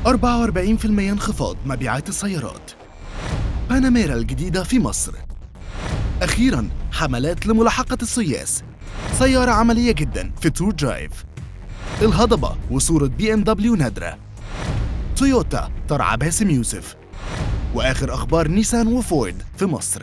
انخفاض مبيعات السيارات باناميرا الجديدة في مصر أخيرا حملات لملاحقة السياس سيارة عملية جدا في تور درايف الهضبة وصورة بي ام دبليو نادرة تويوتا ترعى باسم يوسف وآخر أخبار نيسان وفورد في مصر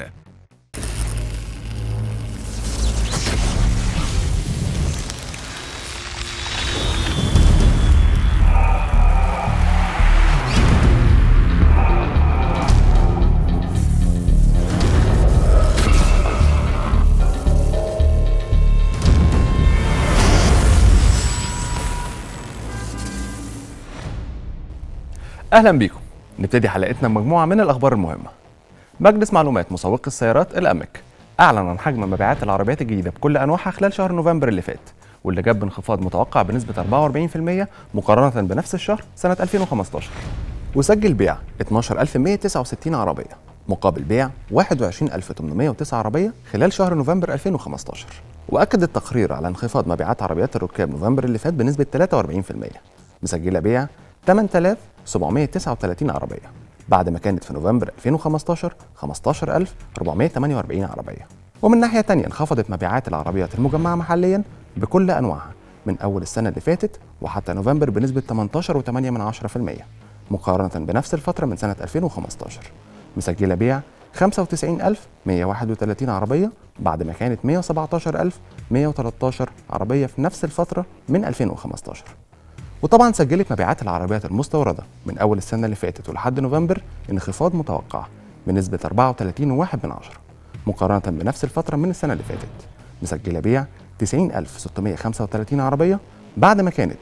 اهلا بيكم نبتدي حلقتنا بمجموعه من الاخبار المهمه مجلس معلومات مسوقي السيارات الامك اعلن عن حجم مبيعات العربيات الجديده بكل انواعها خلال شهر نوفمبر اللي فات واللي جاب انخفاض متوقع بنسبه 44% مقارنه بنفس الشهر سنه 2015 وسجل بيع 12169 عربيه مقابل بيع 21809 عربيه خلال شهر نوفمبر 2015 واكد التقرير على انخفاض مبيعات عربيات الركاب نوفمبر اللي فات بنسبه 43% مسجله بيع 8739 عربية بعد ما كانت في نوفمبر 2015 15448 عربية ومن ناحية تانية انخفضت مبيعات العربيات المجمعة محليا بكل أنواعها من أول السنة اللي فاتت وحتى نوفمبر بنسبة 18.8% مقارنة بنفس الفترة من سنة 2015 مسجلة بيع 95131 عربية بعد ما كانت 117113 عربية في نفس الفترة من 2015 وطبعا سجلت مبيعات العربيات المستوردة من أول السنة اللي فاتت ولحد نوفمبر انخفاض متوقع بنسبة 34.1 مقارنة بنفس الفترة من السنة اللي فاتت مسجلة بيع 90635 عربية بعد ما كانت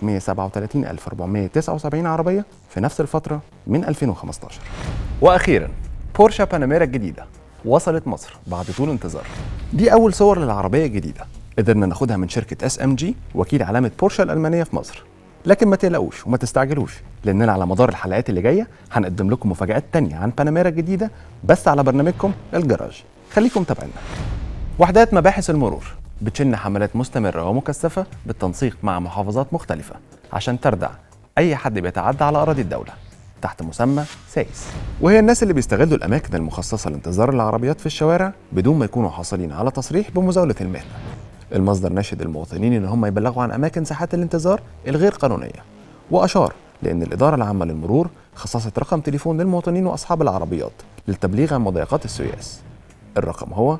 137479 عربية في نفس الفترة من 2015 وأخيرا بورشا باناميرا الجديدة وصلت مصر بعد طول انتظار دي أول صور للعربية الجديدة قدرنا ناخدها من شركة اس ام جي وكيل علامة بورشا الألمانية في مصر لكن ما تقلقوش وما تستعجلوش لاننا على مدار الحلقات اللي جايه هنقدم لكم مفاجات تانية عن باناميرا الجديده بس على برنامجكم الجراج خليكم متابعينا وحدات مباحث المرور بتشن حملات مستمره ومكثفه بالتنسيق مع محافظات مختلفه عشان تردع اي حد بيتعدى على اراضي الدوله تحت مسمى سايس وهي الناس اللي بيستغلوا الاماكن المخصصه لانتظار العربيات في الشوارع بدون ما يكونوا حاصلين على تصريح بمزاوله المهنه المصدر ناشد المواطنين ان هم يبلغوا عن اماكن ساحات الانتظار الغير قانونيه واشار لان الاداره العامه للمرور خصصت رقم تليفون للمواطنين واصحاب العربيات للتبليغ عن مضايقات السياس الرقم هو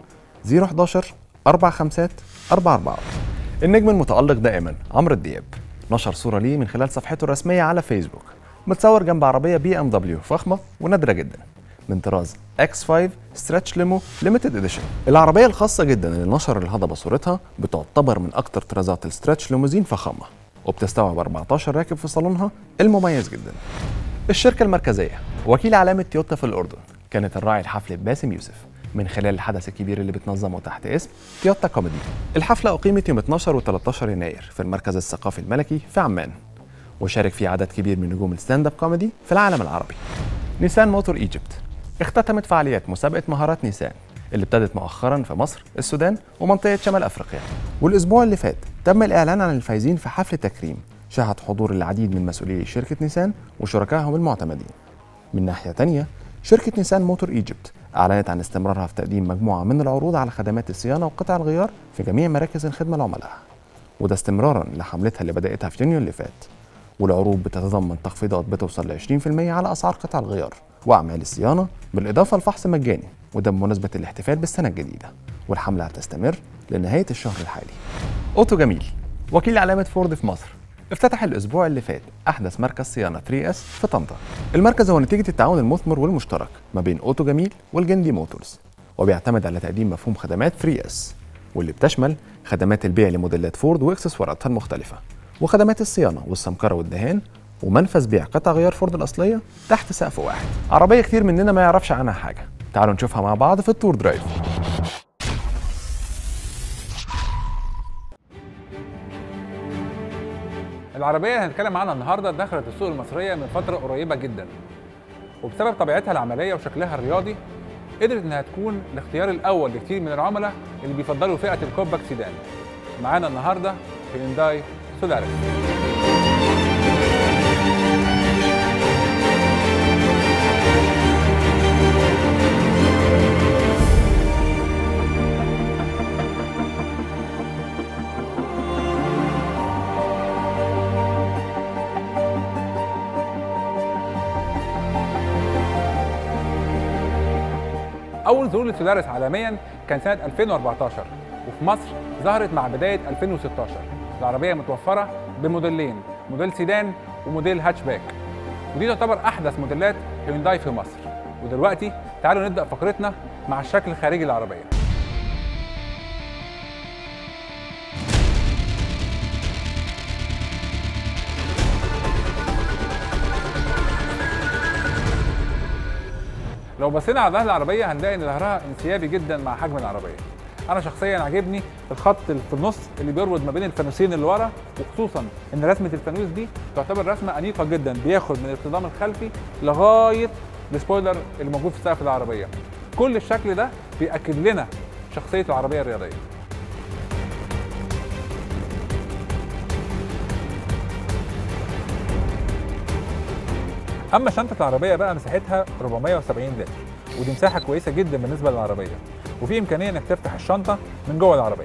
011 45 44 النجم المتالق دائما عمرو الدياب نشر صوره ليه من خلال صفحته الرسميه على فيسبوك متصور جنب عربيه بي ام دبليو فخمه ونادره جدا من طراز X5 ستريتش ليمو ليميتد اديشن العربيه الخاصه جدا اللي نشر الهضبه صورتها بتعتبر من اكتر طرازات الستريتش ليموزين فخامه وبتستوعب 14 راكب في صالونها المميز جدا الشركه المركزيه وكيل علامه تويوتا في الاردن كانت الراعي الحفل باسم يوسف من خلال الحدث الكبير اللي بتنظمه تحت اسم تويوتا كوميدي الحفلة أقيمت يوم 12 و 13 يناير في المركز الثقافي الملكي في عمان وشارك فيه عدد كبير من نجوم الستاند اب كوميدي في العالم العربي نيسان موتور ايجيبت اختتمت فعاليات مسابقة مهارات نيسان اللي ابتدت مؤخرا في مصر، السودان ومنطقة شمال افريقيا. والاسبوع اللي فات تم الاعلان عن الفايزين في حفل تكريم شهد حضور العديد من مسؤولي شركة نيسان وشركائهم المعتمدين. من ناحية تانية شركة نيسان موتور ايجيبت أعلنت عن استمرارها في تقديم مجموعة من العروض على خدمات الصيانة وقطع الغيار في جميع مراكز الخدمة لعملائها. وده استمرارا لحملتها اللي بدأتها في يونيو اللي فات. والعروض بتتضمن تخفيضات بتوصل ل 20% على أسعار قطع الغيار واعمال الصيانه بالاضافه لفحص مجاني وده بمناسبه الاحتفال بالسنه الجديده والحمله هتستمر لنهايه الشهر الحالي. اوتو جميل وكيل علامه فورد في مصر افتتح الاسبوع اللي فات احدث مركز صيانه 3 اس في طنطا. المركز هو نتيجه التعاون المثمر والمشترك ما بين اوتو جميل والجندي موتورز وبيعتمد على تقديم مفهوم خدمات 3 اس واللي بتشمل خدمات البيع لموديلات فورد واكسسواراتها المختلفه وخدمات الصيانه والسمكره والدهان ومنفذ بيع قطع غيار فورد الاصليه تحت سقف واحد عربيه كتير مننا ما يعرفش عنها حاجه تعالوا نشوفها مع بعض في التور درايف العربية اللي هنتكلم عنها النهاردة دخلت السوق المصرية من فترة قريبة جدا وبسبب طبيعتها العملية وشكلها الرياضي قدرت انها تكون الاختيار الاول لكثير من العملاء اللي بيفضلوا فئة الكوباك سيدان معانا النهاردة هيونداي سولاريس اول ظهور لسولاريس عالميا كان سنه 2014 وفي مصر ظهرت مع بدايه 2016 العربيه متوفره بموديلين موديل سيدان وموديل هاتشباك ودي تعتبر احدث موديلات هيونداي في مصر ودلوقتي تعالوا نبدا فقرتنا مع الشكل الخارجي للعربيه لو بصينا على ظهر العربيه هنلاقي ان ظهرها انسيابي جدا مع حجم العربيه انا شخصيا عاجبني الخط اللي في النص اللي بيربط ما بين الفانوسين اللي ورا وخصوصا ان رسمه الفانوس دي تعتبر رسمه انيقه جدا بياخد من الاصطدام الخلفي لغايه السبويلر اللي موجود في سقف العربيه كل الشكل ده بياكد لنا شخصيه العربيه الرياضيه اما شنطه العربيه بقى مساحتها 470 لتر ودي مساحه كويسه جدا بالنسبه للعربيه وفي امكانيه انك تفتح الشنطه من جوه العربيه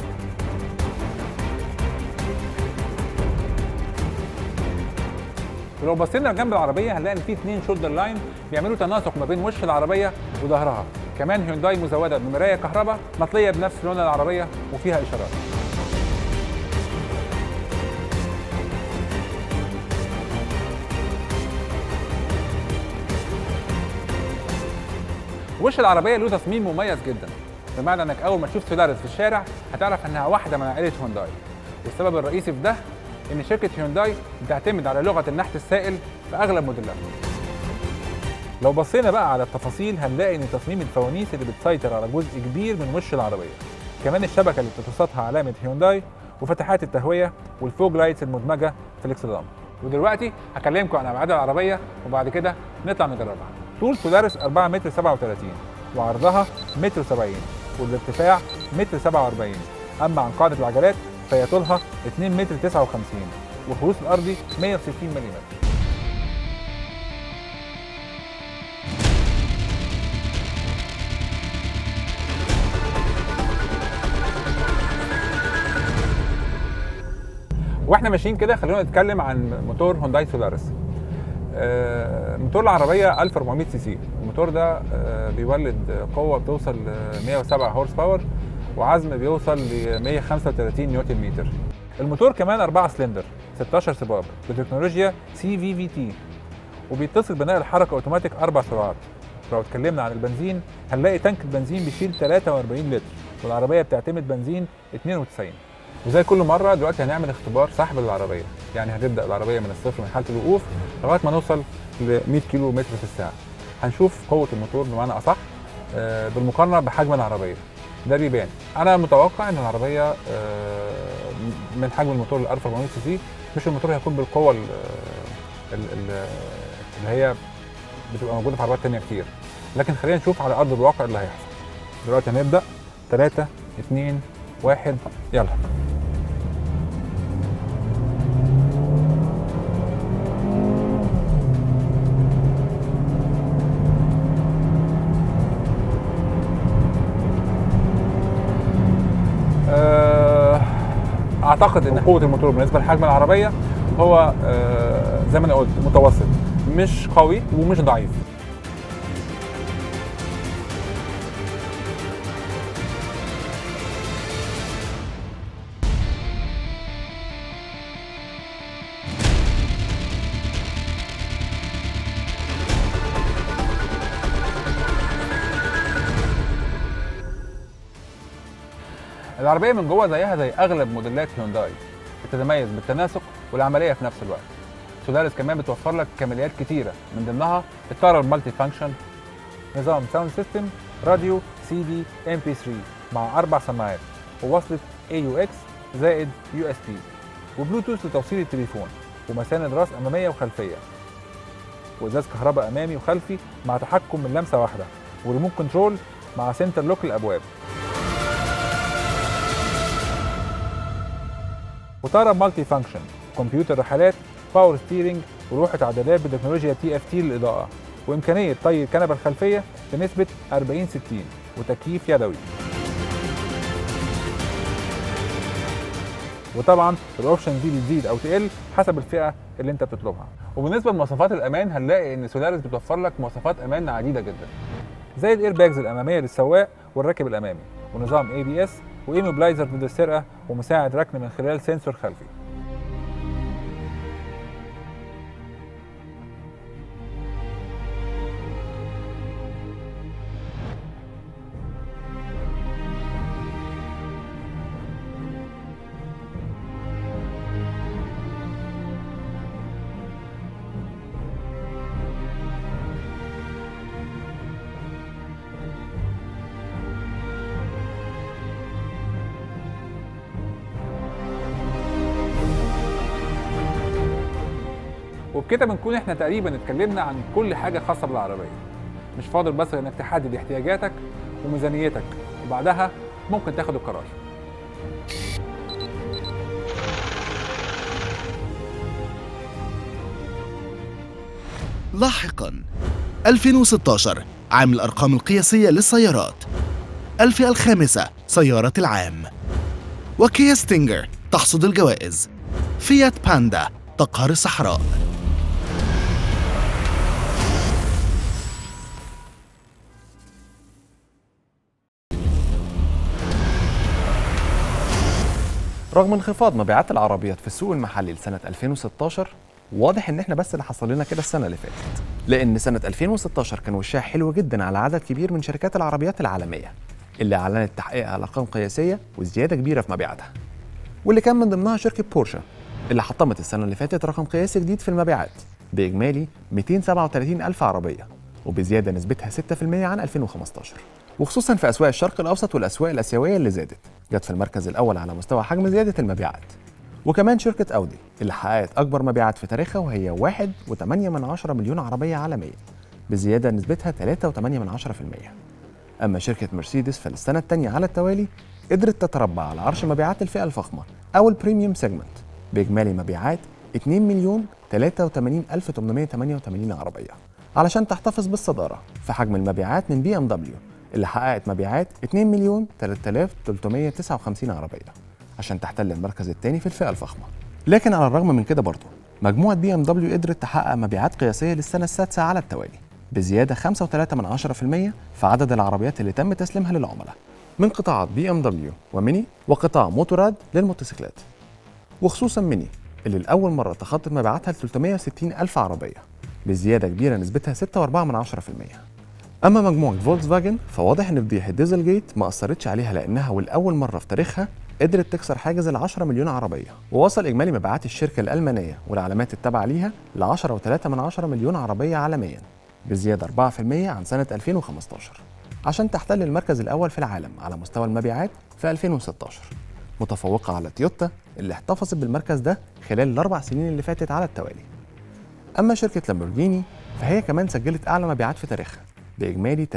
ولو بصينا جنب العربيه هنلاقي ان في اثنين شولدر لاين بيعملوا تناسق ما بين وش العربيه وظهرها كمان هيونداي مزوده بمرايه كهرباء مطليه بنفس لون العربيه وفيها اشارات وش العربيه له تصميم مميز جدا بمعنى انك اول ما تشوف سولاريس في الشارع هتعرف انها واحده من عائله هيونداي والسبب الرئيسي في ده ان شركه هيونداي بتعتمد على لغه النحت السائل في اغلب موديلاتها لو بصينا بقى على التفاصيل هنلاقي ان تصميم الفوانيس اللي بتسيطر على جزء كبير من وش العربيه كمان الشبكه اللي بتتوسطها علامه هيونداي وفتحات التهويه والفوج لايتس المدمجه في الاكسدام ودلوقتي هكلمكم عن ابعاد العربيه وبعد كده نطلع نجربها طول سولاريس 4 متر 37 وعرضها متر 70 والارتفاع متر 47 اما عن قاعده العجلات فهي طولها 2 متر 59 والخروج الارضي 160 ملم واحنا ماشيين كده خلونا نتكلم عن موتور هونداي سولاريس آه، موتور العربيه 1400 سي سي الموتور ده آه، بيولد قوه بتوصل ل 107 هورس باور وعزم بيوصل ل 135 نيوتن متر الموتور كمان 4 سلندر 16 سباب بتكنولوجيا سي في في تي وبيتصل بنقل الحركه اوتوماتيك اربع سرعات لو اتكلمنا عن البنزين هنلاقي تانك البنزين بيشيل 43 لتر والعربيه بتعتمد بنزين 92 وزي كل مره دلوقتي هنعمل اختبار سحب للعربيه يعني هتبدا العربيه من الصفر من حاله الوقوف لغايه ما نوصل ل 100 كيلو متر في الساعه هنشوف قوه الموتور بمعنى اصح آه، بالمقارنه بحجم العربيه ده بيبان انا متوقع ان العربيه آه، من حجم الموتور ال 1400 سي سي مش الموتور هيكون بالقوه ال- ال- ال- اللي هي بتبقى موجوده في عربيات تانية كتير لكن خلينا نشوف على ارض الواقع اللي هيحصل دلوقتي هنبدا 3 2 1 يلا آه، اعتقد ان قوه الموتور بالنسبه لحجم العربيه هو آه، زي ما انا قلت متوسط مش قوي ومش ضعيف العربيه من جوه زيها زي اغلب موديلات هيونداي بتتميز بالتناسق والعمليه في نفس الوقت سولاريس كمان بتوفر لك كماليات كتيره من ضمنها الطاره المالتي فانكشن نظام ساوند سيستم راديو سي دي ام بي 3 مع اربع سماعات ووصله اي يو اكس زائد يو اس بي وبلوتوث لتوصيل التليفون ومساند راس اماميه وخلفيه وازاز كهرباء امامي وخلفي مع تحكم من لمسه واحده وريموت كنترول مع سنتر لوك الابواب وطاره مالتي فانكشن كمبيوتر رحلات باور ستيرنج ولوحه عدادات بتكنولوجيا تي اف تي للاضاءه وامكانيه طي الكنبه الخلفيه بنسبه 40 60 وتكييف يدوي وطبعا الاوبشن دي بتزيد او تقل حسب الفئه اللي انت بتطلبها وبالنسبه لمواصفات الامان هنلاقي ان سولاريس بتوفر لك مواصفات امان عديده جدا زي الايرباجز الاماميه للسواق والراكب الامامي ونظام اي بي اس وايموبلايزر ضد السرقه ومساعد ركن من خلال سنسور خلفي وبكده بنكون احنا تقريبا اتكلمنا عن كل حاجه خاصه بالعربيه مش فاضل بس انك تحدد احتياجاتك وميزانيتك وبعدها ممكن تاخد القرار لاحقا 2016 عام الأرقام القياسية للسيارات الفئة الخامسة سيارة العام وكيا ستينجر تحصد الجوائز فيات باندا تقهر الصحراء رغم انخفاض مبيعات العربيات في السوق المحلي لسنة 2016 واضح ان احنا بس اللي حصل لنا كده السنة اللي فاتت لان سنة 2016 كان وشها حلو جدا على عدد كبير من شركات العربيات العالمية اللي اعلنت تحقيقها ارقام قياسية وزيادة كبيرة في مبيعاتها واللي كان من ضمنها شركة بورشا اللي حطمت السنة اللي فاتت رقم قياسي جديد في المبيعات بإجمالي 237 ألف عربية وبزيادة نسبتها 6% عن 2015 وخصوصا في أسواق الشرق الأوسط والأسواق الآسيوية اللي زادت جت في المركز الأول على مستوى حجم زيادة المبيعات وكمان شركة أودي اللي حققت أكبر مبيعات في تاريخها وهي 1.8 مليون عربية عالميا بزيادة نسبتها 3.8% أما شركة مرسيدس فالسنة الثانية على التوالي قدرت تتربع على عرش مبيعات الفئة الفخمة أو البريميوم سيجمنت بإجمالي مبيعات 2 مليون 83888 عربية علشان تحتفظ بالصدارة في حجم المبيعات من بي ام دبليو اللي حققت مبيعات 2 مليون 3359 عربية عشان تحتل المركز الثاني في الفئة الفخمة لكن على الرغم من كده برضه مجموعة بي ام دبليو قدرت تحقق مبيعات قياسية للسنة السادسة على التوالي بزيادة 5.3% في عدد العربيات اللي تم تسليمها للعملاء من قطاعات بي ام دبليو وميني وقطاع موتوراد للموتوسيكلات وخصوصا ميني اللي لأول مرة تخطت مبيعاتها ل 360 ألف عربية بزيادة كبيرة نسبتها 6.4% أما مجموعة فولكس فاجن فواضح إن فضيحة ديزل جيت ما أثرتش عليها لأنها والأول مرة في تاريخها قدرت تكسر حاجز ال 10 مليون عربية ووصل إجمالي مبيعات الشركة الألمانية والعلامات التابعة ليها ل 10.3 مليون عربية عالميا بزيادة 4% عن سنة 2015 عشان تحتل المركز الأول في العالم على مستوى المبيعات في 2016 متفوقة على تويوتا اللي احتفظت بالمركز ده خلال الأربع سنين اللي فاتت على التوالي أما شركة لامبورجيني فهي كمان سجلت أعلى مبيعات في تاريخها بإجمالي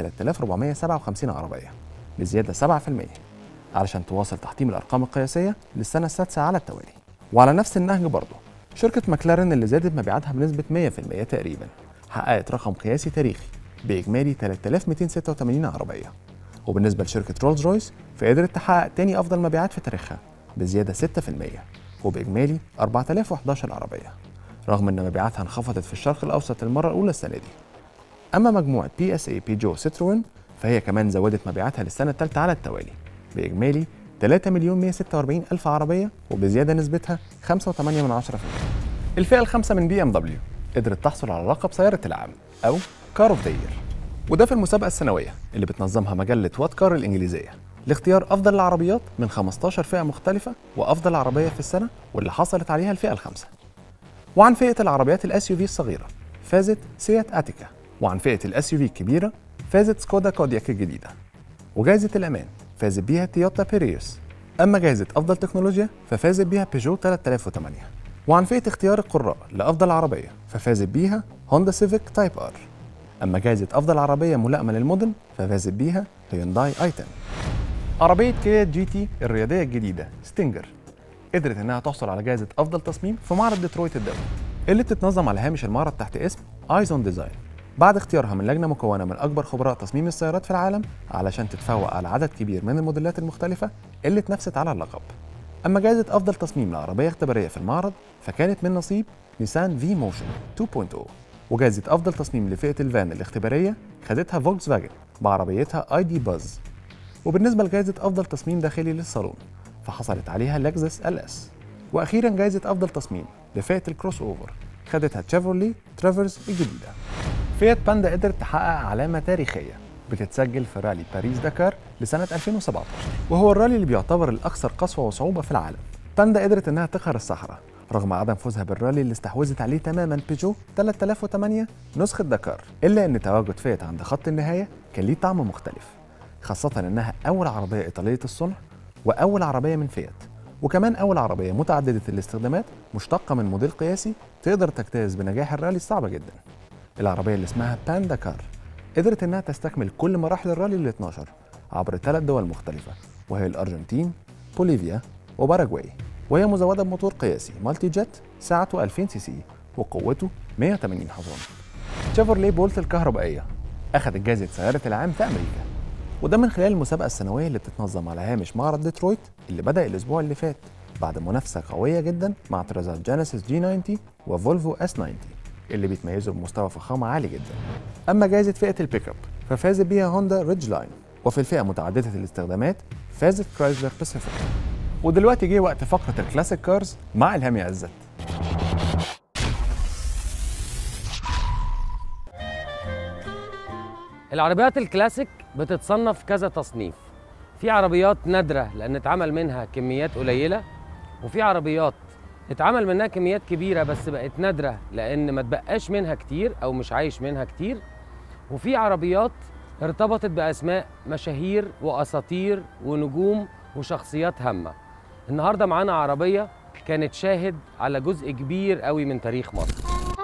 3457 عربية بزيادة 7% علشان تواصل تحطيم الأرقام القياسية للسنة السادسة على التوالي وعلى نفس النهج برضه شركة ماكلارين اللي زادت مبيعاتها بنسبة 100% تقريبا حققت رقم قياسي تاريخي بإجمالي 3286 عربية وبالنسبة لشركة رولز رويس فقدرت تحقق تاني أفضل مبيعات في تاريخها بزيادة 6% وبإجمالي 4011 عربية رغم أن مبيعاتها انخفضت في الشرق الأوسط للمرة الأولى السنة دي أما مجموعة بي اس اي بيجو ستروين فهي كمان زودت مبيعاتها للسنة الثالثة على التوالي بإجمالي 3 مليون 146 ألف عربية وبزيادة نسبتها 5.8 من 10% الفئة الخامسة من بي ام دبليو قدرت تحصل على لقب سيارة العام أو كار اوف دير وده في المسابقة السنوية اللي بتنظمها مجلة وات كار الإنجليزية لاختيار أفضل العربيات من 15 فئة مختلفة وأفضل عربية في السنة واللي حصلت عليها الفئة الخامسة وعن فئة العربيات الاس يو في الصغيرة فازت سيات اتيكا وعن فئة الاس يو في الكبيرة فازت سكودا كودياك الجديدة وجائزة الأمان فازت بيها تويوتا بيريوس أما جائزة أفضل تكنولوجيا ففازت بيها بيجو 3008 وعن فئة اختيار القراء لأفضل عربية ففازت بيها هوندا سيفيك تايب ار أما جائزة أفضل عربية ملائمة للمدن ففازت بيها هيونداي اي 10 عربية كيا جي تي الرياضية الجديدة ستينجر قدرت انها تحصل على جائزة افضل تصميم في معرض ديترويت الدولي اللي بتتنظم على هامش المعرض تحت اسم ايز اون ديزاين بعد اختيارها من لجنة مكونة من اكبر خبراء تصميم السيارات في العالم علشان تتفوق على عدد كبير من الموديلات المختلفة اللي اتنافست على اللقب اما جائزة افضل تصميم لعربية اختبارية في المعرض فكانت من نصيب نيسان في موشن 2.0 وجائزة افضل تصميم لفئة الفان الاختبارية خدتها فولكس فاجن بعربيتها اي دي باز وبالنسبة لجائزة أفضل تصميم داخلي للصالون فحصلت عليها لكزس ال اس وأخيرا جائزة أفضل تصميم لفئة الكروس أوفر خدتها تشيفرولي ترافرز الجديدة فيات باندا قدرت تحقق علامة تاريخية بتتسجل في رالي باريس دكار لسنة 2017 وهو الرالي اللي بيعتبر الأكثر قسوة وصعوبة في العالم باندا قدرت إنها تقهر الصحراء رغم عدم فوزها بالرالي اللي استحوذت عليه تماما بيجو 3008 نسخة دكار إلا إن تواجد فيات عند خط النهاية كان ليه طعم مختلف خاصة إنها أول عربية إيطالية الصنع وأول عربية من فيات وكمان أول عربية متعددة الاستخدامات مشتقة من موديل قياسي تقدر تجتاز بنجاح الرالي الصعبة جدا العربية اللي اسمها بان داكار قدرت إنها تستكمل كل مراحل الرالي ال 12 عبر ثلاث دول مختلفة وهي الأرجنتين، بوليفيا، وباراغواي وهي مزودة بموتور قياسي مالتي جيت سعته 2000 سي سي وقوته 180 حصان. شيفروليه بولت الكهربائية أخذت جائزة سيارة العام في أمريكا وده من خلال المسابقة السنوية اللي بتتنظم على هامش معرض ديترويت اللي بدأ الأسبوع اللي فات بعد منافسة قوية جدا مع طرازات جينيسيس جي 90 وفولفو اس 90 اللي بيتميزوا بمستوى فخامة عالي جدا. أما جائزة فئة البيك اب ففازت بيها هوندا ريدج لاين وفي الفئة متعددة الاستخدامات فازت كرايزلر باسيفيك. ودلوقتي جه وقت فقرة الكلاسيك كارز مع إلهام عزت. العربيات الكلاسيك بتتصنف كذا تصنيف في عربيات نادرة لأن اتعمل منها كميات قليلة وفي عربيات اتعمل منها كميات كبيرة بس بقت نادرة لأن ما تبقاش منها كتير أو مش عايش منها كتير وفي عربيات ارتبطت بأسماء مشاهير وأساطير ونجوم وشخصيات هامة النهاردة معانا عربية كانت شاهد على جزء كبير قوي من تاريخ مصر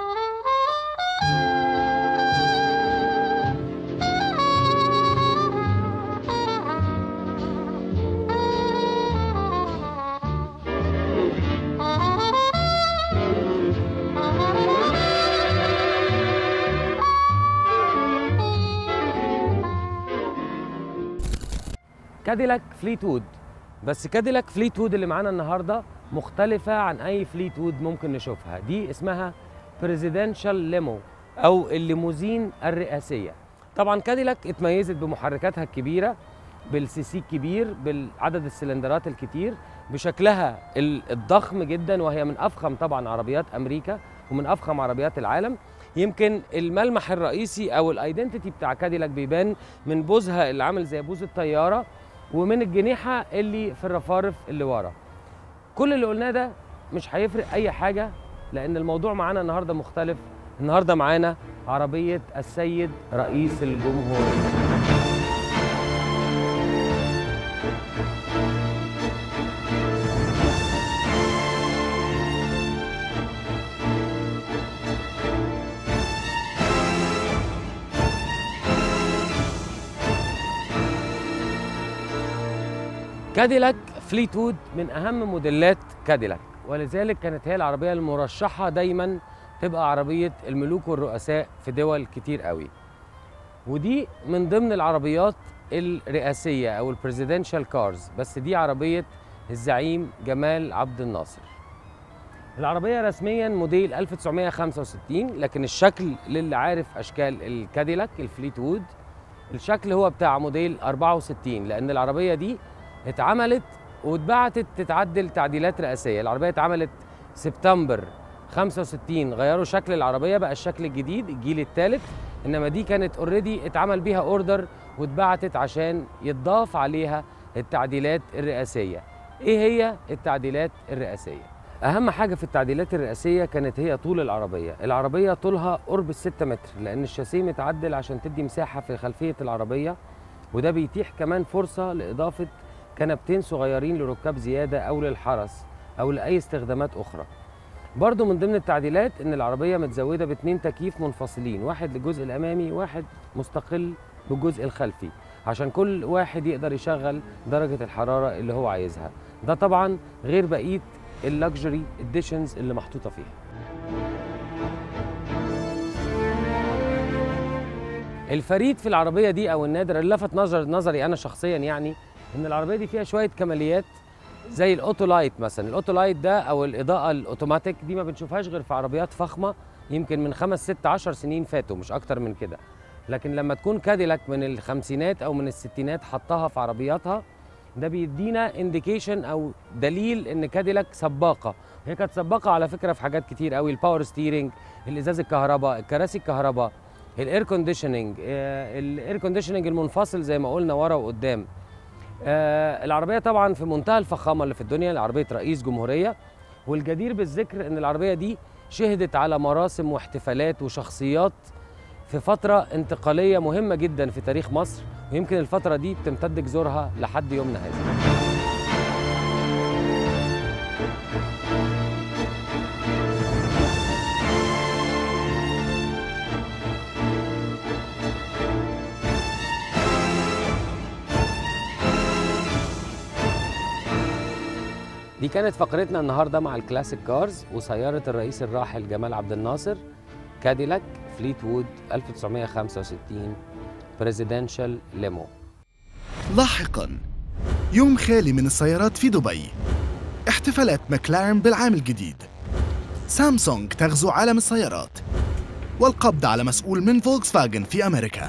كاديلاك فليت وود بس كاديلاك فليت وود اللي معانا النهارده مختلفة عن أي فليت وود ممكن نشوفها دي اسمها بريزيدنشال ليمو أو الليموزين الرئاسية طبعا كاديلاك اتميزت بمحركاتها الكبيرة بالسي سي الكبير بعدد السلندرات الكتير بشكلها ال- الضخم جدا وهي من أفخم طبعا عربيات أمريكا ومن أفخم عربيات العالم يمكن الملمح الرئيسي او الايدنتيتي بتاع كاديلاك بيبان من بوزها اللي عامل زي بوز الطياره ومن الجنيحه اللي في الرفارف اللي ورا كل اللي قلناه ده مش هيفرق اي حاجه لان الموضوع معانا النهارده مختلف النهارده معانا عربيه السيد رئيس الجمهوريه كاديلاك فليت وود من اهم موديلات كاديلاك ولذلك كانت هي العربيه المرشحه دايما تبقى عربيه الملوك والرؤساء في دول كتير قوي ودي من ضمن العربيات الرئاسيه او البريزيدنشال كارز بس دي عربيه الزعيم جمال عبد الناصر العربية رسميا موديل 1965 لكن الشكل للي عارف أشكال الكاديلاك الفليت وود الشكل هو بتاع موديل 64 لأن العربية دي اتعملت واتبعتت تتعدل تعديلات رئاسيه العربيه اتعملت سبتمبر 65 غيروا شكل العربيه بقى الشكل الجديد الجيل الثالث انما دي كانت اوريدي اتعمل بيها اوردر واتبعتت عشان يتضاف عليها التعديلات الرئاسيه ايه هي التعديلات الرئاسيه اهم حاجه في التعديلات الرئاسيه كانت هي طول العربيه العربيه طولها قرب الستة متر لان الشاسيه متعدل عشان تدي مساحه في خلفيه العربيه وده بيتيح كمان فرصه لاضافه كنبتين صغيرين لركاب زيادة أو للحرس أو لأي استخدامات أخرى برضو من ضمن التعديلات إن العربية متزودة باتنين تكييف منفصلين واحد للجزء الأمامي واحد مستقل بالجزء الخلفي عشان كل واحد يقدر يشغل درجة الحرارة اللي هو عايزها ده طبعا غير بقية اللكجري اديشنز اللي محطوطة فيها الفريد في العربية دي أو النادر اللي لفت نظر نظري أنا شخصيا يعني ان العربيه دي فيها شويه كماليات زي الاوتو لايت مثلا الاوتو لايت ده او الاضاءه الاوتوماتيك دي ما بنشوفهاش غير في عربيات فخمه يمكن من خمس ست عشر سنين فاتوا مش اكتر من كده لكن لما تكون كاديلاك من الخمسينات او من الستينات حطها في عربياتها ده بيدينا انديكيشن او دليل ان كاديلاك سباقه هي كانت سباقه على فكره في حاجات كتير قوي الباور ستيرنج الازاز الكهرباء الكراسي الكهرباء الاير كونديشننج الاير كونديشننج المنفصل زي ما قلنا ورا وقدام آه، العربيه طبعا في منتهى الفخامه اللي في الدنيا عربيه رئيس جمهوريه والجدير بالذكر ان العربيه دي شهدت على مراسم واحتفالات وشخصيات في فترة انتقالية مهمة جدا في تاريخ مصر ويمكن الفترة دي بتمتد جذورها لحد يومنا هذا دي كانت فقرتنا النهارده مع الكلاسيك كارز وسيارة الرئيس الراحل جمال عبد الناصر كاديلاك فليت وود 1965 بريزيدنشال ليمو لاحقا يوم خالي من السيارات في دبي احتفالات ماكلارن بالعام الجديد سامسونج تغزو عالم السيارات والقبض على مسؤول من فولكس فاجن في أمريكا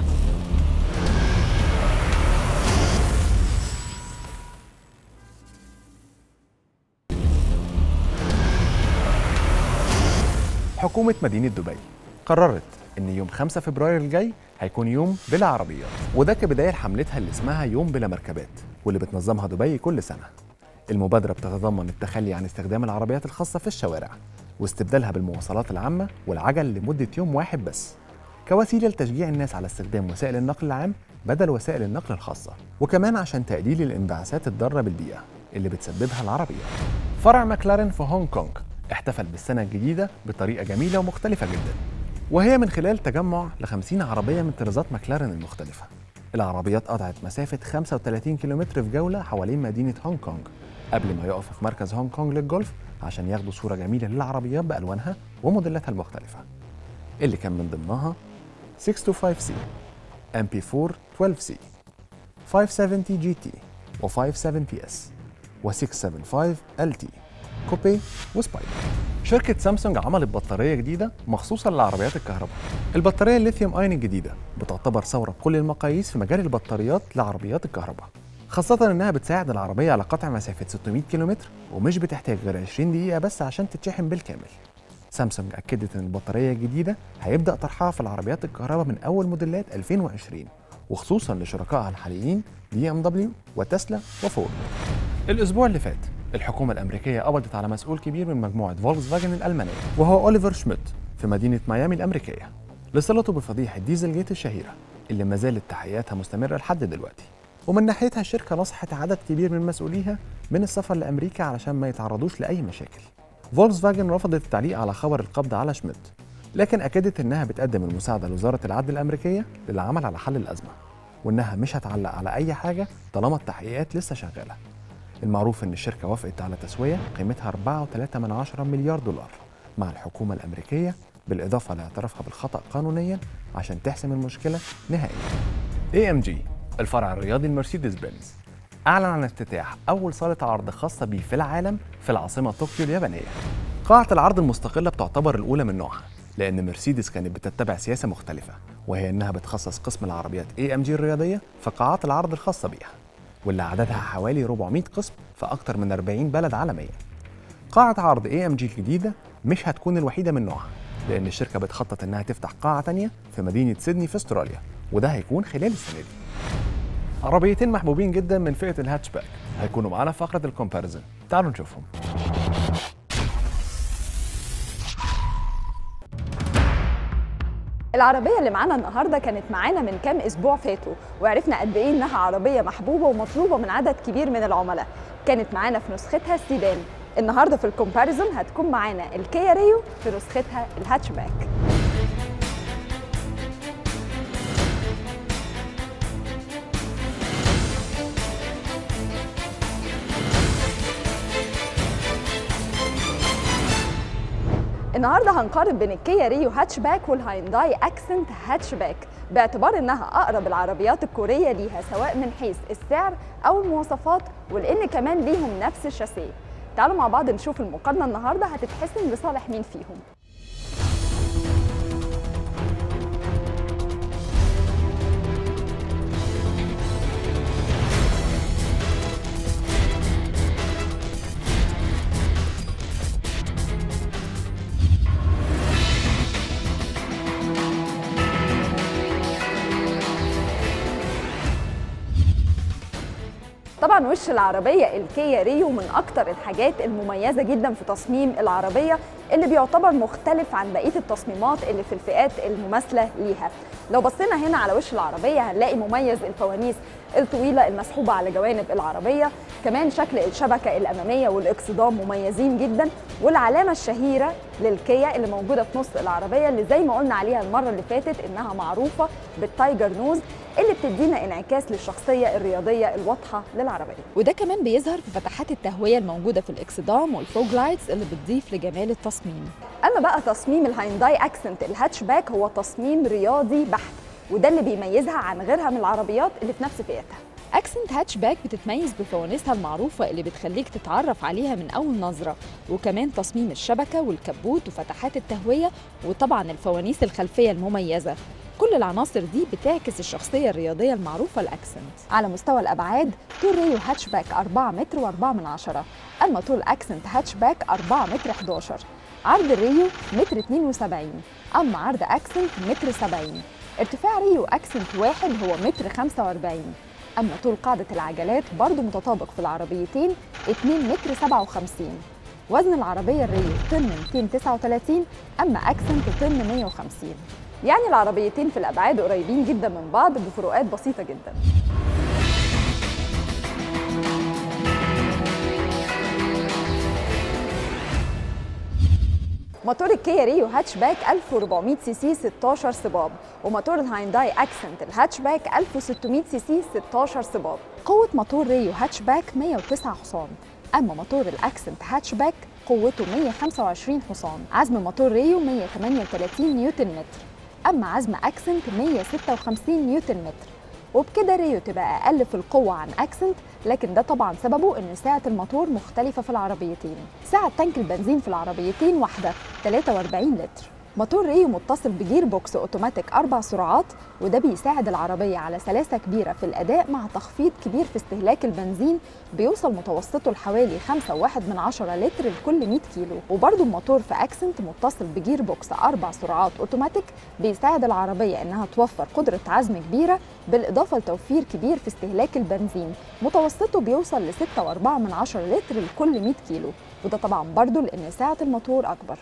حكومة مدينة دبي قررت إن يوم 5 فبراير الجاي هيكون يوم بلا عربيات وده كبداية لحملتها اللي اسمها يوم بلا مركبات واللي بتنظمها دبي كل سنة المبادرة بتتضمن التخلي عن استخدام العربيات الخاصة في الشوارع واستبدالها بالمواصلات العامة والعجل لمدة يوم واحد بس كوسيلة لتشجيع الناس على استخدام وسائل النقل العام بدل وسائل النقل الخاصة وكمان عشان تقليل الانبعاثات الضارة بالبيئة اللي بتسببها العربيات فرع ماكلارين في هونج كونج احتفل بالسنة الجديدة بطريقة جميلة ومختلفة جدا وهي من خلال تجمع ل 50 عربية من طرازات ماكلارين المختلفة العربيات قطعت مسافة 35 كيلومتر في جولة حوالين مدينة هونج كونج قبل ما يقفوا في مركز هونج كونج للجولف عشان ياخدوا صورة جميلة للعربيات بألوانها وموديلاتها المختلفة اللي كان من ضمنها 625C MP4 12C 570 GT و 57 PS و 675 LT كوبي وسبايدر شركة سامسونج عملت بطارية جديدة مخصوصة للعربيات الكهرباء البطارية الليثيوم اين الجديدة بتعتبر ثورة بكل المقاييس في مجال البطاريات لعربيات الكهرباء خاصة إنها بتساعد العربية على قطع مسافة 600 كيلومتر ومش بتحتاج غير 20 دقيقة بس عشان تتشحن بالكامل سامسونج أكدت إن البطارية الجديدة هيبدأ طرحها في العربيات الكهرباء من أول موديلات 2020 وخصوصا لشركائها الحاليين بي ام دبليو وتسلا وفورد الأسبوع اللي فات الحكومة الأمريكية قبضت على مسؤول كبير من مجموعة فولكس فاجن الألمانية وهو أوليفر شميت في مدينة ميامي الأمريكية لصلته بفضيحة ديزل جيت الشهيرة اللي ما زالت تحقيقاتها مستمرة لحد دلوقتي ومن ناحيتها الشركة نصحت عدد كبير من مسؤوليها من السفر لأمريكا علشان ما يتعرضوش لأي مشاكل فولكس فاجن رفضت التعليق على خبر القبض على شميت لكن أكدت إنها بتقدم المساعدة لوزارة العدل الأمريكية للعمل على حل الأزمة وإنها مش هتعلق على أي حاجة طالما التحقيقات لسه شغالة المعروف ان الشركه وافقت على تسويه قيمتها 4.3 من عشرة مليار دولار مع الحكومه الامريكيه بالاضافه لاعترافها بالخطا قانونيا عشان تحسم المشكله نهائيا. اي ام جي الفرع الرياضي لمرسيدس بنز اعلن عن افتتاح اول صاله عرض خاصه بيه في العالم في العاصمه طوكيو اليابانيه. قاعه العرض المستقله بتعتبر الاولى من نوعها لان مرسيدس كانت بتتبع سياسه مختلفه وهي انها بتخصص قسم العربيات اي ام جي الرياضيه في قاعات العرض الخاصه بيها. واللي عددها حوالي 400 قسم في أكتر من 40 بلد عالميا. قاعة عرض اي ام جي الجديدة مش هتكون الوحيدة من نوعها لأن الشركة بتخطط إنها تفتح قاعة تانية في مدينة سيدني في استراليا وده هيكون خلال السنة دي. عربيتين محبوبين جدا من فئة الهاتشباك هيكونوا معانا في فقرة الكومباريزن تعالوا نشوفهم. العربية اللي معانا النهاردة كانت معانا من كام أسبوع فاتوا وعرفنا قد إيه إنها عربية محبوبة ومطلوبة من عدد كبير من العملاء كانت معانا في نسختها السيدان النهاردة في الكومباريزون هتكون معانا الكيا ريو في نسختها الهاتشباك النهارده هنقارن بين الكيا ريو هاتشباك والهاينداي اكسنت هاتشباك باعتبار انها اقرب العربيات الكوريه ليها سواء من حيث السعر او المواصفات ولان كمان ليهم نفس الشاسيه تعالوا مع بعض نشوف المقارنه النهارده هتتحسن لصالح مين فيهم طبعا وش العربية الكيا ريو من أكتر الحاجات المميزة جدا في تصميم العربية اللي بيعتبر مختلف عن بقية التصميمات اللي في الفئات المماثلة ليها لو بصينا هنا على وش العربية هنلاقي مميز الفوانيس الطويلة المسحوبة على جوانب العربية كمان شكل الشبكة الأمامية والإكسدام مميزين جدا والعلامة الشهيرة للكيا اللي موجودة في نص العربية اللي زي ما قلنا عليها المرة اللي فاتت إنها معروفة بالتايجر نوز اللي بتدينا انعكاس للشخصية الرياضية الواضحة للعربية وده كمان بيظهر في فتحات التهوية الموجودة في الإكسدام والفوج لايتس اللي بتضيف لجمال التصميم اما بقى تصميم الهاينداي اكسنت الهاتشباك هو تصميم رياضي بحت وده اللي بيميزها عن غيرها من العربيات اللي في نفس فئتها اكسنت هاتشباك بتتميز بفوانيسها المعروفة اللي بتخليك تتعرف عليها من أول نظرة وكمان تصميم الشبكة والكبوت وفتحات التهوية وطبعا الفوانيس الخلفية المميزة كل العناصر دي بتعكس الشخصية الرياضية المعروفة الأكسنت على مستوى الابعاد طول ريو هاتشباك 4 متر و4 من عشرة اما طول اكسنت هاتشباك 4 متر 11 عرض الريو متر 72 اما عرض اكسنت متر 70 ارتفاع ريو اكسنت واحد هو متر 45 اما طول قاعدة العجلات برضو متطابق في العربيتين 2 متر 57 وزن العربية الريو طن 239 اما اكسنت طن 150 يعني العربيتين في الابعاد قريبين جدا من بعض بفروقات بسيطة جدا موتور الكيا ريو هاتشباك 1400 سي سي 16 صباب وموتور الهاينداي اكسنت الهاتشباك 1600 سي سي 16 صباب قوة موتور ريو هاتشباك 109 حصان أما موتور الأكسنت هاتشباك قوته 125 حصان عزم موتور ريو 138 نيوتن متر أما عزم أكسنت 156 نيوتن متر وبكده ريو تبقى أقل في القوة عن أكسنت لكن ده طبعا سببه إن سعة الموتور مختلفة في العربيتين سعة تانك البنزين في العربيتين واحدة 43 لتر موتور ريو متصل بجير بوكس اوتوماتيك اربع سرعات وده بيساعد العربيه على سلاسه كبيره في الاداء مع تخفيض كبير في استهلاك البنزين بيوصل متوسطه لحوالي 5.1 من عشرة لتر لكل 100 كيلو وبرده الموتور في اكسنت متصل بجير بوكس اربع سرعات اوتوماتيك بيساعد العربيه انها توفر قدره عزم كبيره بالاضافه لتوفير كبير في استهلاك البنزين متوسطه بيوصل ل 6.4 من عشرة لتر لكل 100 كيلو وده طبعا برضه لان سعه الموتور اكبر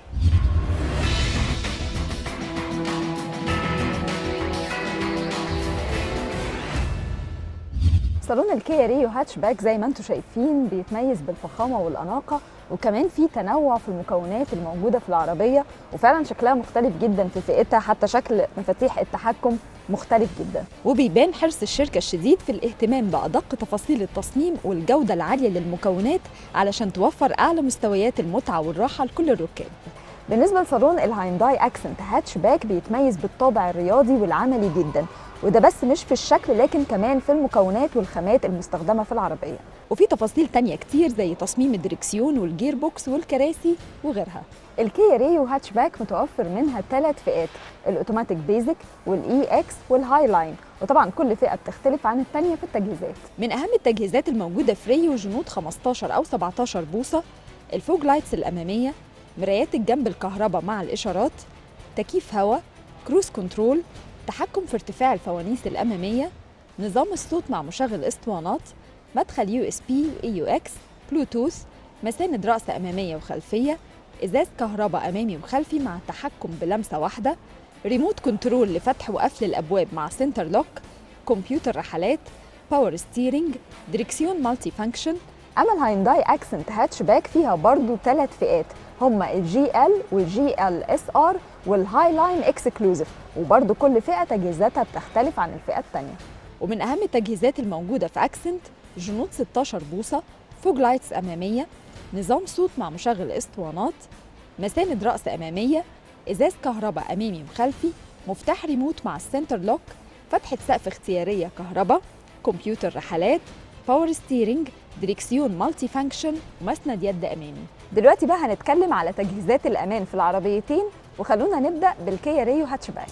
صالون الكيا ريو هاتشباك زي ما انتم شايفين بيتميز بالفخامه والاناقه وكمان في تنوع في المكونات الموجوده في العربيه وفعلا شكلها مختلف جدا في فئتها حتى شكل مفاتيح التحكم مختلف جدا وبيبان حرص الشركة الشديد في الاهتمام بأدق تفاصيل التصميم والجودة العالية للمكونات علشان توفر أعلى مستويات المتعة والراحة لكل الركاب بالنسبه لصالون الهاينداي اكسنت هاتشباك بيتميز بالطابع الرياضي والعملي جدا وده بس مش في الشكل لكن كمان في المكونات والخامات المستخدمه في العربيه وفي تفاصيل تانية كتير زي تصميم الدركسيون والجير بوكس والكراسي وغيرها الكيا ريو هاتشباك متوفر منها ثلاث فئات الاوتوماتيك بيزك والاي اكس والهاي لاين وطبعا كل فئه بتختلف عن الثانيه في التجهيزات من أهم التجهيزات الموجودة في ريو جنود 15 أو 17 بوصة الفوج لايتس الأمامية مرايات الجنب الكهرباء مع الإشارات تكييف هواء كروز كنترول تحكم في ارتفاع الفوانيس الأمامية نظام الصوت مع مشغل اسطوانات مدخل يو اس بي واي يو اكس بلوتوث مساند رأس أمامية وخلفية إزاز كهرباء أمامي وخلفي مع التحكم بلمسة واحدة ريموت كنترول لفتح وقفل الأبواب مع سنتر لوك كمبيوتر رحلات باور ستيرنج دريكسيون مالتي فانكشن اما الهاينداي اكسنت هاتشباك فيها برضو ثلاث فئات هما الجي ال والجي ال اس ار والهاي لاين اكسكلوزيف وبرضو كل فئه تجهيزاتها بتختلف عن الفئه الثانيه ومن أهم التجهيزات الموجودة في أكسنت جنود 16 بوصة فوج لايتس أمامية نظام صوت مع مشغل اسطوانات مساند رأس أمامية إزاز كهرباء أمامي وخلفي مفتاح ريموت مع السنتر لوك فتحة سقف اختيارية كهرباء كمبيوتر رحلات باور ستيرنج دريكسيون مالتي فانكشن ومسند يد أمامي دلوقتي بقى هنتكلم على تجهيزات الامان في العربيتين وخلونا نبدا بالكيا ريو هاتشباك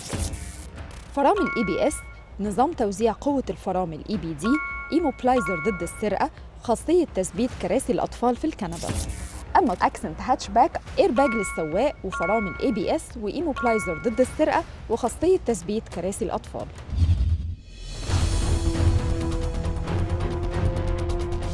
فرامل اي بي اس نظام توزيع قوة الفرامل اي بي دي ايموبلايزر ضد السرقة خاصية تثبيت كراسي الأطفال في الكنبة اما اكسنت هاتشباك ايرباج للسواق وفرامل اي بي اس وايموبلايزر ضد السرقة وخاصية تثبيت كراسي الأطفال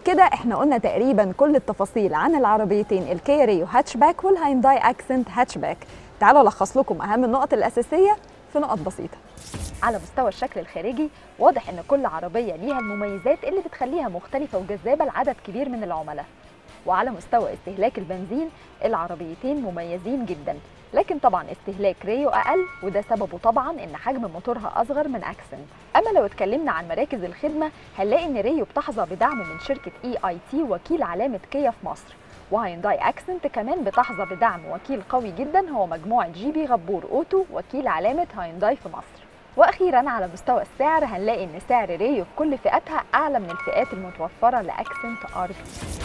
وبكده احنا قلنا تقريبا كل التفاصيل عن العربيتين الكيا ريو هاتشباك والهاينداي اكسنت هاتشباك تعالوا الخص لكم اهم النقط الاساسيه في نقط بسيطه على مستوى الشكل الخارجي واضح ان كل عربيه ليها المميزات اللي بتخليها مختلفه وجذابه لعدد كبير من العملاء وعلى مستوى استهلاك البنزين العربيتين مميزين جدا لكن طبعا استهلاك ريو اقل وده سببه طبعا ان حجم موتورها اصغر من اكسنت اما لو اتكلمنا عن مراكز الخدمه هنلاقي ان ريو بتحظى بدعم من شركه اي اي تي وكيل علامه كيا في مصر وهاينداي اكسنت كمان بتحظى بدعم وكيل قوي جدا هو مجموعه جي بي غبور اوتو وكيل علامه هاينداي في مصر واخيرا على مستوى السعر هنلاقي ان سعر ريو في كل فئاتها اعلى من الفئات المتوفره لاكسنت ار بي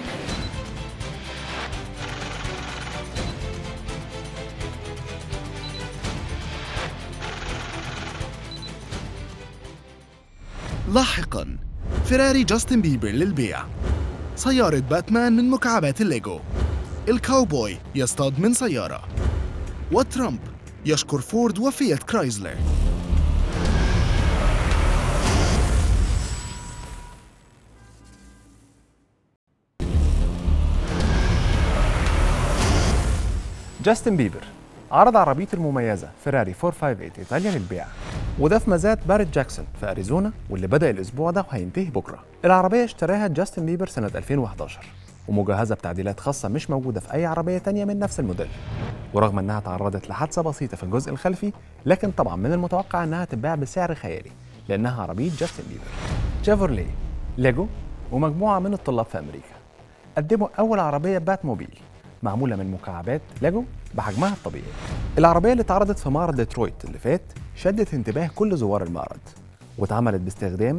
لاحقا فيراري جاستن بيبر للبيع سيارة باتمان من مكعبات الليجو الكاوبوي يصطاد من سيارة وترامب يشكر فورد وفيات كرايزلر جاستن بيبر عرض عربيته المميزة فيراري 458 إيطاليا للبيع وده في مزاد باريت جاكسون في أريزونا واللي بدأ الأسبوع ده وهينتهي بكرة العربية اشتراها جاستن بيبر سنة 2011 ومجهزة بتعديلات خاصة مش موجودة في أي عربية تانية من نفس الموديل ورغم إنها تعرضت لحادثة بسيطة في الجزء الخلفي لكن طبعا من المتوقع إنها تتباع بسعر خيالي لأنها عربية جاستن بيبر شيفروليه ليجو ومجموعة من الطلاب في أمريكا قدموا أول عربية بات موبيل معمولة من مكعبات ليجو بحجمها الطبيعي. العربية اللي اتعرضت في معرض ديترويت اللي فات شدت انتباه كل زوار المعرض واتعملت باستخدام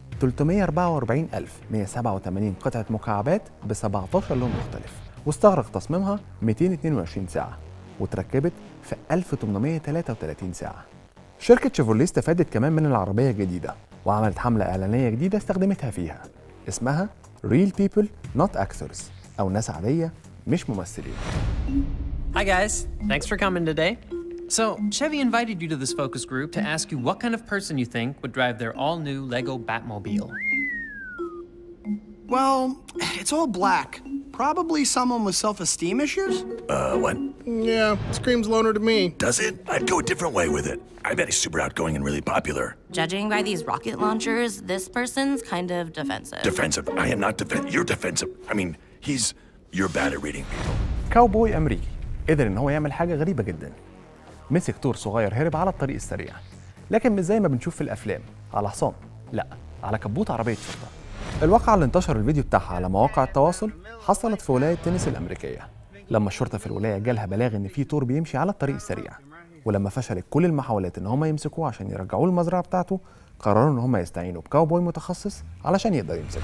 344187 قطعة مكعبات ب 17 لون مختلف واستغرق تصميمها 222 ساعة وتركبت في 1833 ساعة. شركة شيفروليه استفادت كمان من العربية الجديدة وعملت حملة إعلانية جديدة استخدمتها فيها اسمها Real People Not Actors أو ناس عادية مش ممثلين Hi, guys. Thanks for coming today. So, Chevy invited you to this focus group to ask you what kind of person you think would drive their all new Lego Batmobile. Well, it's all black. Probably someone with self esteem issues? Uh, what? Yeah, screams loner to me. Does it? I'd go a different way with it. I bet he's super outgoing and really popular. Judging by these rocket launchers, this person's kind of defensive. Defensive. I am not defensive. You're defensive. I mean, he's. You're bad at reading people. كاوبوي أمريكي قدر إن هو يعمل حاجة غريبة جدا مسك طور صغير هرب على الطريق السريع لكن مش زي ما بنشوف في الأفلام على حصان لا على كبوت عربية شرطة الواقعة اللي انتشر الفيديو بتاعها على مواقع التواصل حصلت في ولاية تينيسي الأمريكية لما الشرطة في الولاية جالها بلاغ إن في طور بيمشي على الطريق السريع ولما فشلت كل المحاولات إن هم يمسكوه عشان يرجعوه المزرعة بتاعته قرروا إن هم يستعينوا بكاوبوي متخصص علشان يقدر يمسكه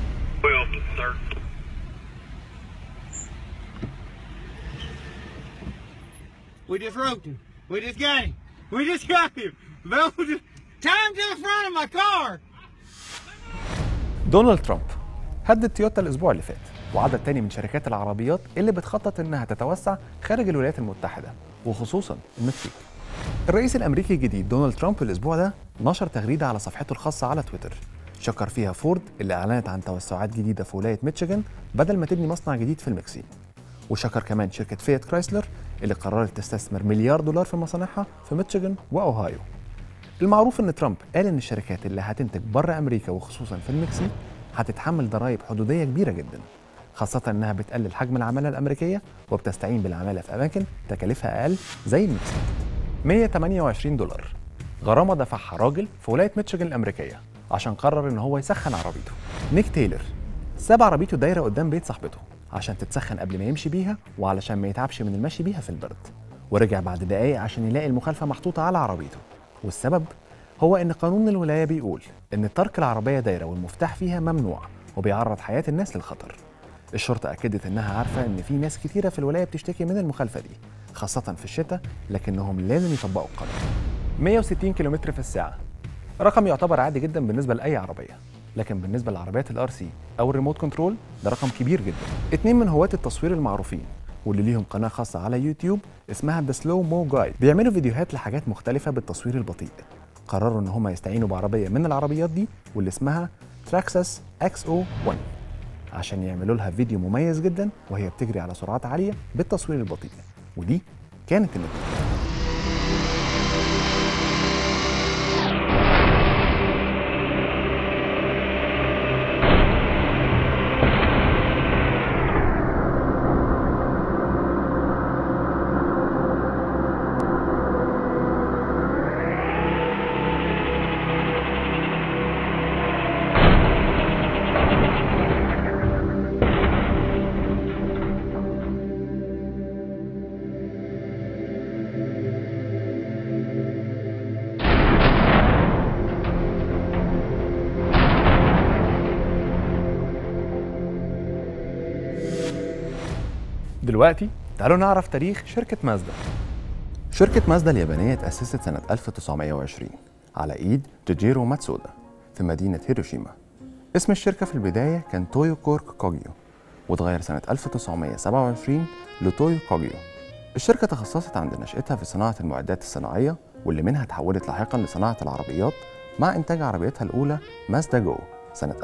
We just roped him. We just got him. We just got him. Bell, time to the front of my car. دونالد ترامب هدد تويوتا الاسبوع اللي فات وعدد تاني من شركات العربيات اللي بتخطط انها تتوسع خارج الولايات المتحده وخصوصا المكسيك الرئيس الامريكي الجديد دونالد ترامب الاسبوع ده نشر تغريده على صفحته الخاصه على تويتر شكر فيها فورد اللي اعلنت عن توسعات جديده في ولايه ميشيغان بدل ما تبني مصنع جديد في المكسيك وشكر كمان شركه فيات كرايسلر اللي قررت تستثمر مليار دولار في مصانعها في ميشيغان واوهايو المعروف ان ترامب قال ان الشركات اللي هتنتج بره امريكا وخصوصا في المكسيك هتتحمل ضرائب حدوديه كبيره جدا خاصة انها بتقلل حجم العمالة الامريكية وبتستعين بالعمالة في اماكن تكاليفها اقل زي المكسيك 128 دولار غرامة دفعها راجل في ولاية ميشيغان الامريكية عشان قرر ان هو يسخن عربيته نيك تايلر ساب عربيته دايرة قدام بيت صاحبته عشان تتسخن قبل ما يمشي بيها وعلشان ما يتعبش من المشي بيها في البرد ورجع بعد دقايق عشان يلاقي المخالفة محطوطة على عربيته والسبب هو ان قانون الولايه بيقول ان ترك العربيه دايره والمفتاح فيها ممنوع وبيعرض حياه الناس للخطر الشرطه اكدت انها عارفه ان في ناس كتيره في الولايه بتشتكي من المخالفه دي خاصه في الشتاء لكنهم لازم يطبقوا القانون 160 كيلومتر في الساعه رقم يعتبر عادي جدا بالنسبه لاي عربيه لكن بالنسبه لعربيات الار سي او الريموت كنترول ده رقم كبير جدا اتنين من هواة التصوير المعروفين واللي ليهم قناه خاصه على يوتيوب اسمها ذا سلو مو جايد بيعملوا فيديوهات لحاجات مختلفه بالتصوير البطيء قرروا ان هم يستعينوا بعربيه من العربيات دي واللي اسمها تراكسس اكس او 1 عشان يعملوا لها فيديو مميز جدا وهي بتجري على سرعات عاليه بالتصوير البطيء ودي كانت النتيجه دلوقتي تعالوا نعرف تاريخ شركة مازدا شركة مازدا اليابانية تأسست سنة 1920 على إيد توجيرو ماتسودا في مدينة هيروشيما اسم الشركة في البداية كان تويو كورك كوجيو واتغير سنة 1927 لتويو كوجيو الشركة تخصصت عند نشأتها في صناعة المعدات الصناعية واللي منها تحولت لاحقا لصناعة العربيات مع إنتاج عربيتها الأولى مازدا جو سنة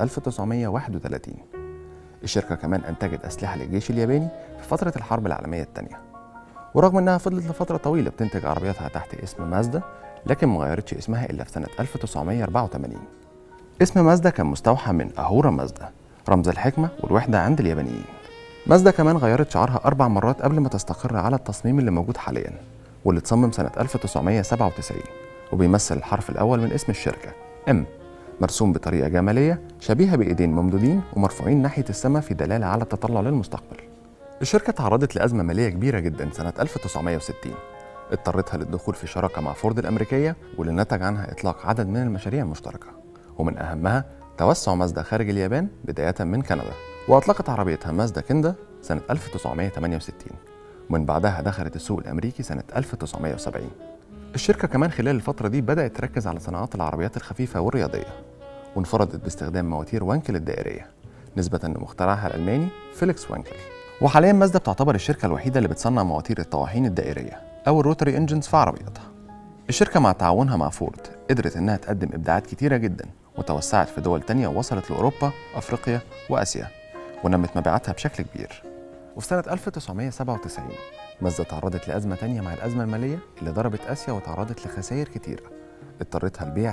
1931 الشركة كمان أنتجت أسلحة للجيش الياباني في فترة الحرب العالمية الثانية ورغم إنها فضلت لفترة طويلة بتنتج عربياتها تحت اسم مازدا لكن ما غيرتش اسمها إلا في سنة 1984 اسم مازدا كان مستوحى من أهورا مازدا رمز الحكمة والوحدة عند اليابانيين مازدا كمان غيرت شعارها أربع مرات قبل ما تستقر على التصميم اللي موجود حاليا واللي اتصمم سنة 1997 وبيمثل الحرف الأول من اسم الشركة M مرسوم بطريقة جمالية شبيهة بإيدين ممدودين ومرفوعين ناحية السماء في دلالة على التطلع للمستقبل الشركة تعرضت لأزمة مالية كبيرة جدا سنة 1960 اضطرتها للدخول في شراكة مع فورد الأمريكية واللي نتج عنها إطلاق عدد من المشاريع المشتركة ومن أهمها توسع مازدا خارج اليابان بداية من كندا وأطلقت عربيتها مازدا كندا سنة 1968 ومن بعدها دخلت السوق الأمريكي سنة 1970 الشركة كمان خلال الفترة دي بدأت تركز على صناعات العربيات الخفيفة والرياضية وانفردت باستخدام مواتير وانكل الدائرية نسبة لمخترعها الألماني فيليكس وانكل وحاليا مازدا بتعتبر الشركة الوحيدة اللي بتصنع مواتير الطواحين الدائرية أو الروتري انجنز في عربياتها الشركة مع تعاونها مع فورد قدرت إنها تقدم إبداعات كتيرة جدا وتوسعت في دول تانية ووصلت لأوروبا أفريقيا وآسيا ونمت مبيعاتها بشكل كبير وفي سنة 1997 مازدا تعرضت لأزمة تانية مع الأزمة المالية اللي ضربت آسيا وتعرضت لخسائر كتيرة اضطرتها لبيع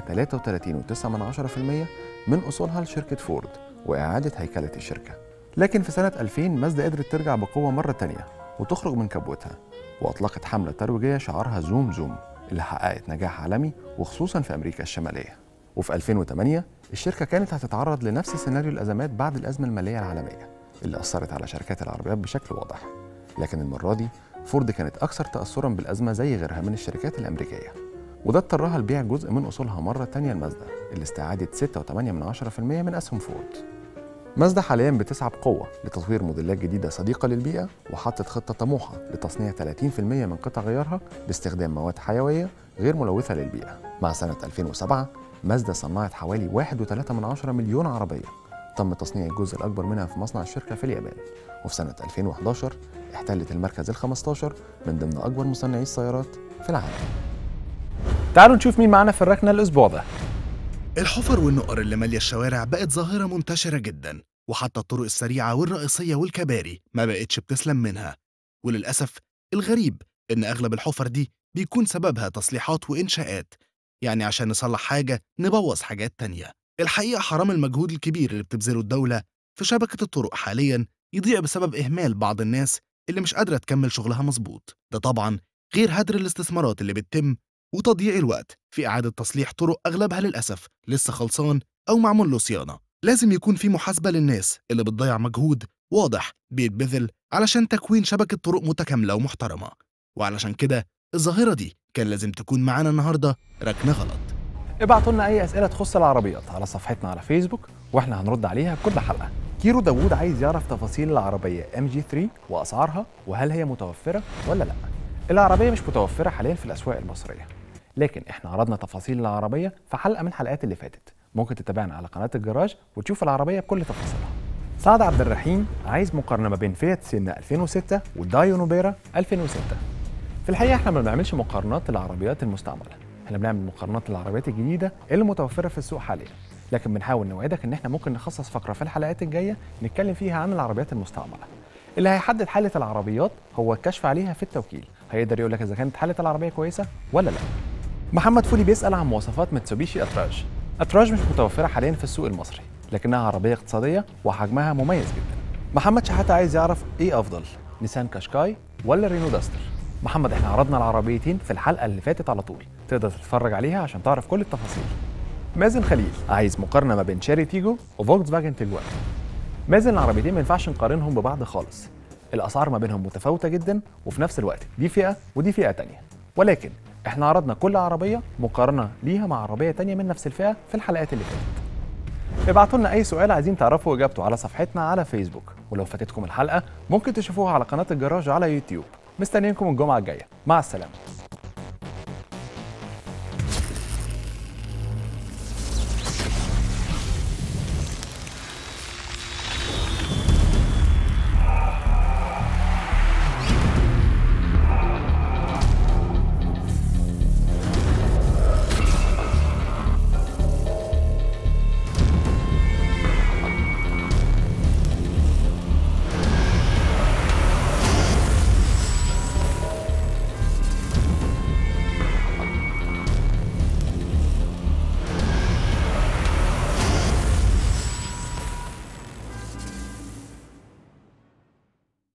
33.9% من أصولها لشركة فورد وإعادة هيكلة الشركة لكن في سنة 2000 مازدا قدرت ترجع بقوة مرة تانية وتخرج من كبوتها وأطلقت حملة ترويجية شعارها زوم زوم اللي حققت نجاح عالمي وخصوصا في أمريكا الشمالية وفي 2008 الشركة كانت هتتعرض لنفس سيناريو الأزمات بعد الأزمة المالية العالمية اللي أثرت على شركات العربيات بشكل واضح لكن المرة دي فورد كانت أكثر تأثرا بالأزمة زي غيرها من الشركات الأمريكية وده اضطرها لبيع جزء من أصولها مرة تانية لمازدا اللي استعادت 6.8% من أسهم فورد مازدا حاليا بتسعى بقوة لتطوير موديلات جديدة صديقة للبيئة وحطت خطة طموحة لتصنيع 30% من قطع غيارها باستخدام مواد حيوية غير ملوثة للبيئة مع سنة 2007 مازدا صنعت حوالي 1.3 مليون عربية تم تصنيع الجزء الأكبر منها في مصنع الشركة في اليابان وفي سنة 2011 احتلت المركز ال 15 من ضمن أكبر مصنعي السيارات في العالم تعالوا نشوف مين معانا في الركنة الأسبوع ده الحفر والنقر اللي مالية الشوارع بقت ظاهرة منتشرة جدا وحتى الطرق السريعة والرئيسية والكباري ما بقتش بتسلم منها وللأسف الغريب إن أغلب الحفر دي بيكون سببها تصليحات وإنشاءات يعني عشان نصلح حاجة نبوظ حاجات تانية الحقيقة حرام المجهود الكبير اللي بتبذله الدولة في شبكة الطرق حاليا يضيع بسبب إهمال بعض الناس اللي مش قادرة تكمل شغلها مظبوط ده طبعا غير هدر الاستثمارات اللي بتتم وتضييع الوقت في إعادة تصليح طرق أغلبها للأسف لسه خلصان أو معمول له صيانة لازم يكون في محاسبة للناس اللي بتضيع مجهود واضح بيتبذل علشان تكوين شبكة طرق متكاملة ومحترمة وعلشان كده الظاهرة دي كان لازم تكون معانا النهاردة ركنة غلط ابعتوا لنا أي أسئلة تخص العربيات على صفحتنا على فيسبوك وإحنا هنرد عليها كل حلقة كيرو داوود عايز يعرف تفاصيل العربية ام جي 3 وأسعارها وهل هي متوفرة ولا لأ العربية مش متوفرة حاليا في الأسواق المصرية لكن احنا عرضنا تفاصيل العربية في حلقة من الحلقات اللي فاتت ممكن تتابعنا على قناة الجراج وتشوف العربية بكل تفاصيلها سعد عبد الرحيم عايز مقارنة ما بين فيات سينا 2006 ودايو نوبيرا 2006 في الحقيقة احنا ما بنعملش مقارنات للعربيات المستعملة احنا بنعمل مقارنات للعربيات الجديدة اللي متوفرة في السوق حاليا لكن بنحاول نوعدك ان احنا ممكن نخصص فقره في الحلقات الجايه نتكلم فيها عن العربيات المستعمله اللي هيحدد حاله العربيات هو الكشف عليها في التوكيل هيقدر يقول لك اذا كانت حاله العربيه كويسه ولا لا محمد فولي بيسال عن مواصفات ميتسوبيشي اتراج اتراج مش متوفره حاليا في السوق المصري لكنها عربيه اقتصاديه وحجمها مميز جدا محمد شحاته عايز يعرف ايه افضل نيسان كاشكاي ولا رينو داستر محمد احنا عرضنا العربيتين في الحلقه اللي فاتت على طول تقدر تتفرج عليها عشان تعرف كل التفاصيل مازن خليل عايز مقارنه ما بين شيري تيجو وفولكس فاجن تيجوان مازن العربيتين ما ينفعش نقارنهم ببعض خالص الاسعار ما بينهم متفاوته جدا وفي نفس الوقت دي فئه ودي فئه تانية ولكن احنا عرضنا كل عربيه مقارنه ليها مع عربيه تانية من نفس الفئه في الحلقات اللي فاتت ابعتوا لنا اي سؤال عايزين تعرفوا اجابته على صفحتنا على فيسبوك ولو فاتتكم الحلقه ممكن تشوفوها على قناه الجراج على يوتيوب مستنيينكم الجمعه الجايه مع السلامه